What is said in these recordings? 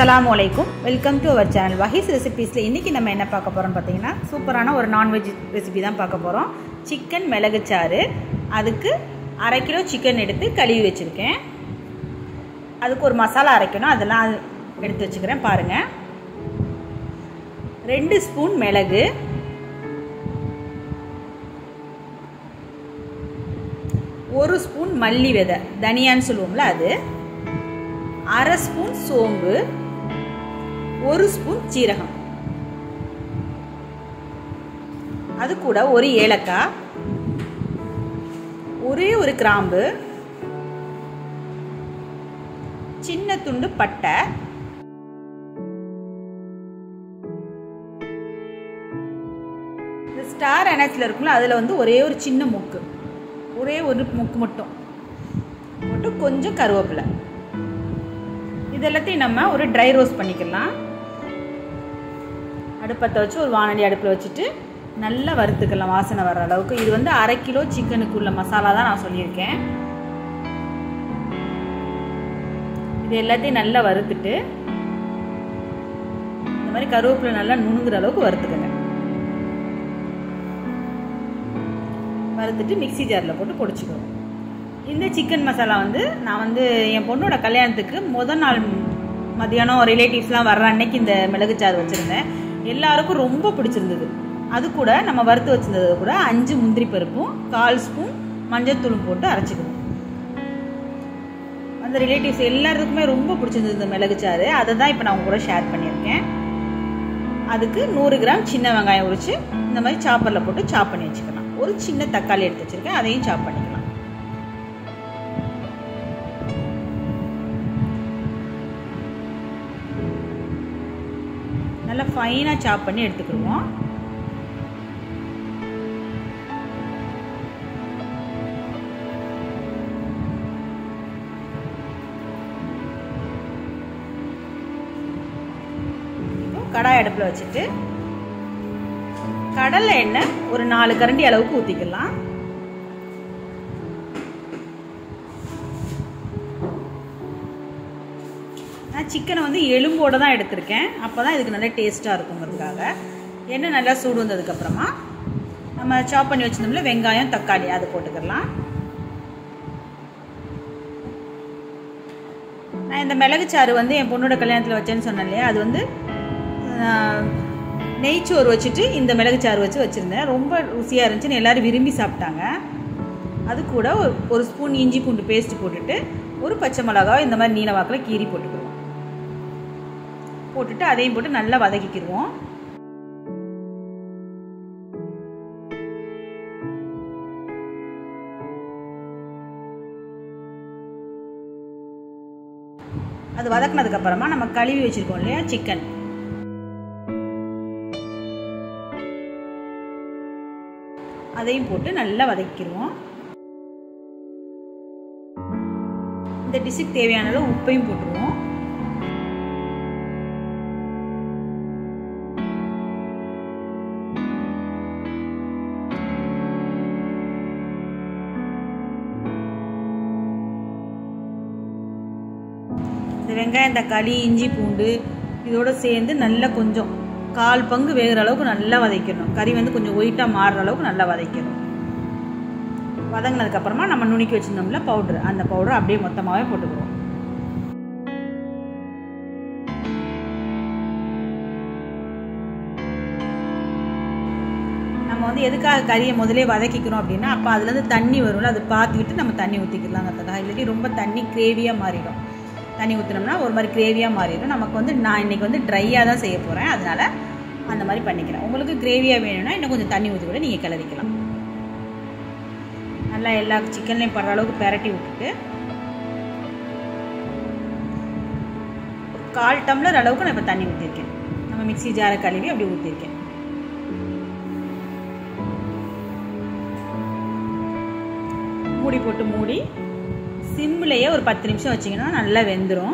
அஸ்ஸலாமு அலைக்கும் welcome to our channel வஹீஸ் ரெசிபீஸில் இன்றைக்கி நம்ம என்ன பார்க்க போகிறோம் பார்த்தீங்கன்னா சூப்பரான ஒரு நான்வெஜ் ரெசிபி தான் பார்க்க போகிறோம் சிக்கன் மிளகுச்சாறு அதுக்கு அரை கிலோ சிக்கன் எடுத்து கழுவி வச்சுருக்கேன் அதுக்கு ஒரு மசாலா அரைக்கணும் அதெல்லாம் எடுத்து வச்சுக்கிறேன் பாருங்கள் ரெண்டு ஸ்பூன் மிளகு ஒரு ஸ்பூன் மல்லி விதை தனியான்னு சொல்லுவோம்ல அது அரை ஸ்பூன் சோம்பு ஒரு ஸ்பூன் சீரகம் அது கூட ஒரு ஏலக்காய் ஒரே ஒரு கிராம்பு சின்ன துண்டு பட்டை இந்த ஸ்டார் அனச்சில் இருக்கும்ல அதில் வந்து ஒரே ஒரு சின்ன முக்கு ஒரே ஒரு முக்கு மட்டும் மட்டும் கொஞ்சம் கருவேப்பிலை இது எல்லாத்தையும் நம்ம ஒரு ட்ரை ரோஸ்ட் பண்ணிக்கலாம் அடுப்பத்தை வச்சு ஒரு வானொலி அடுப்பில் வச்சுட்டு நல்லா வறுத்துக்கலாம் வாசனை வர்ற அளவுக்கு இது வந்து அரை கிலோ சிக்கனுக்குள்ள மசாலா தான் நான் சொல்லியிருக்கேன் இது எல்லாத்தையும் நல்லா வறுத்துட்டு இந்த மாதிரி கருவேப்பிலை நல்லா நுணுங்குற அளவுக்கு வறுத்துக்கங்க வறுத்துட்டு மிக்சி ஜாரில் போட்டு பொடிச்சுக்கணும் இந்த சிக்கன் மசாலா வந்து நான் வந்து என் பொண்ணோட கல்யாணத்துக்கு முதல் நாள் மதியானம் ரிலேட்டிவ்ஸ்லாம் வர்ற அன்னைக்கு இந்த மிளகுச்சாறு வச்சுருந்தேன் எல்லாருக்கும் ரொம்ப பிடிச்சிருந்தது அது கூட நம்ம வறுத்து வச்சுருந்தது கூட அஞ்சு முந்திரி பருப்பும் கால் ஸ்பூன் மஞ்சத்தூளும் போட்டு அரைச்சிக்கணும் அந்த ரிலேட்டிவ்ஸ் எல்லாருக்குமே ரொம்ப பிடிச்சிருந்தது இந்த மிளகுச்சாறு அதை தான் இப்போ நான் உங்க கூட ஷேர் பண்ணியிருக்கேன் அதுக்கு நூறு கிராம் சின்ன வெங்காயம் உரிச்சு இந்த மாதிரி சாப்பரில் போட்டு சாப் பண்ணி வச்சுக்கலாம் ஒரு சின்ன தக்காளி எடுத்து வச்சுருக்கேன் அதையும் சாப் பண்ணிக்கலாம் நல்லா ஃபைனாக சாப் பண்ணி எடுத்துக்கிடுவோம் கடாய் அடுப்பில் வச்சுட்டு கடலை எண்ணெய் ஒரு நாலு கரண்டி அளவுக்கு ஊற்றிக்கலாம் நான் சிக்கனை வந்து எலும்போடு தான் எடுத்திருக்கேன் அப்போ தான் இதுக்கு நல்லா டேஸ்ட்டாக இருக்குங்கிறதுக்காக எண்ணெய் நல்லா சூடு வந்ததுக்கப்புறமா நம்ம சாப் பண்ணி வச்சிருந்தோம்ல வெங்காயம் தக்காளி அது போட்டுக்கலாம் நான் இந்த மிளகுச்சாறு வந்து என் பொண்ணோட கல்யாணத்தில் வச்சேன்னு சொன்னேன் இல்லையா அது வந்து நெய்ச்சோறு வச்சுட்டு இந்த மிளகுச்சாறு வச்சு வச்சுருந்தேன் ரொம்ப ருசியாக இருந்துச்சுன்னு எல்லோரும் விரும்பி சாப்பிட்டாங்க அது கூட ஒரு ஸ்பூன் இஞ்சி பூண்டு பேஸ்ட் போட்டுட்டு ஒரு பச்சை மிளகாவை இந்த மாதிரி நீல வாக்கில் கீரி போட்டுக்கிடுவோம் போட்டுட்டு அதையும் போட்டு நல்லா வதக்கிக்கிடுவோம் அது வதக்குனதுக்கப்புறமா நம்ம கழுவி வச்சுருக்கோம் இல்லையா சிக்கன் அதையும் போட்டு நல்லா வதக்கிடுவோம் இந்த டிஷ்ஷுக்கு தேவையான அளவு உப்பையும் போட்டுருவோம் இந்த வெங்காயம் தக்காளி இஞ்சி பூண்டு இதோட சேர்ந்து நல்லா கொஞ்சம் கால் பங்கு வேகிற அளவுக்கு நல்லா வதக்கணும் கறி வந்து கொஞ்சம் ஒயிட்டாக மாறுற அளவுக்கு நல்லா வதக்கணும் வதங்கினதுக்கப்புறமா நம்ம நுணுக்கி வச்சுருந்தோம்ல பவுட்ரு அந்த பவுடர் அப்படியே மொத்தமாகவே போட்டுக்கிறோம் நம்ம வந்து எதுக்காக கறியை முதலே வதக்கிக்கிறோம் அப்படின்னா அப்போ அதுலேருந்து தண்ணி வரும்ல அது பார்த்துக்கிட்டு நம்ம தண்ணி ஊற்றிக்கலாங்கிறதுக்காக இல்லாட்டி ரொம்ப தண்ணி கிரேவியாக மாறிடும் தண்ணி ஊற்றினோம்னா ஒரு மாதிரி கிரேவியாக மாறிடும் நமக்கு வந்து நான் இன்றைக்கி வந்து ட்ரையாக தான் செய்ய போகிறேன் அதனால் அந்த மாதிரி பண்ணிக்கிறேன் உங்களுக்கு கிரேவியாக வேணும்னா இன்னும் கொஞ்சம் தண்ணி ஊற்றி கூட நீங்கள் கிளறிக்கலாம் நல்லா எல்லா சிக்கன்லேயும் படுற அளவுக்கு பெரட்டி விட்டுட்டு ஒரு கால் டம்ளர் அளவுக்கு நான் இப்போ தண்ணி ஊற்றிருக்கேன் நம்ம மிக்சி ஜாரை கழுவி அப்படி ஊற்றிருக்கேன் மூடி போட்டு மூடி சிம்லேயே ஒரு பத்து நிமிஷம் வச்சிங்கன்னா நல்லா வெந்துடும்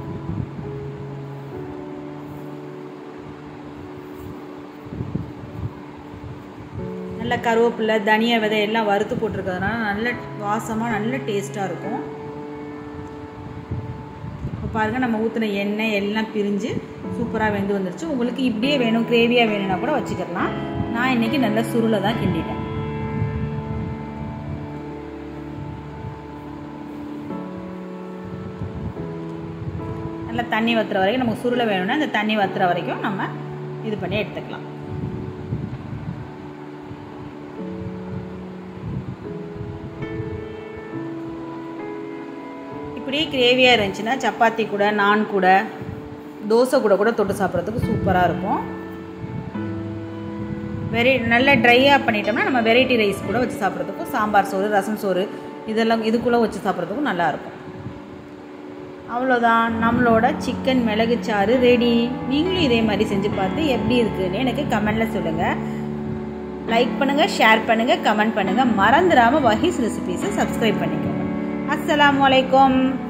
நல்ல கருவேப்பிலை தனியா விதை எல்லாம் வறுத்து போட்டிருக்கிறதுனால நல்ல வாசமாக நல்ல டேஸ்ட்டாக இருக்கும் பாருங்கள் நம்ம ஊற்றின எண்ணெய் எல்லாம் பிரிஞ்சு சூப்பராக வெந்து வந்துருச்சு உங்களுக்கு இப்படியே வேணும் கிரேவியாக வேணும்னா கூட வச்சுக்கலாம் நான் இன்றைக்கி நல்ல சுருளை தான் கிண்டிட்டேன் நல்லா தண்ணி வத்துற வரைக்கும் நமக்கு சுருளை வேணும்னா இந்த தண்ணி வத்துற வரைக்கும் நம்ம இது பண்ணி எடுத்துக்கலாம் இப்படியே கிரேவியாக இருந்துச்சுன்னா சப்பாத்தி கூட நான் கூட தோசை கூட கூட தொட்டு சாப்பிட்றதுக்கு சூப்பராக இருக்கும் வெரை நல்லா ட்ரையாக பண்ணிட்டோம்னா நம்ம வெரைட்டி ரைஸ் கூட வச்சு சாப்பிட்றதுக்கும் சாம்பார் சோறு ரசம் சோறு இதெல்லாம் இதுக்குள்ளே வச்சு சாப்பிட்றதுக்கும் நல்லாயிருக்கும் அவ்வளோதான் நம்மளோட சிக்கன் மிளகுச்சாறு ரெடி நீங்களும் இதே மாதிரி செஞ்சு பார்த்து எப்படி இருக்குன்னு எனக்கு கமெண்டில் சொல்லுங்கள் லைக் பண்ணுங்கள் ஷேர் பண்ணுங்கள் கமெண்ட் பண்ணுங்கள் மறந்துடாமல் வஹீஸ் ரெசிபீஸை சப்ஸ்கிரைப் பண்ணிக்கோங்க அஸ்ஸலாமு அலைக்கும்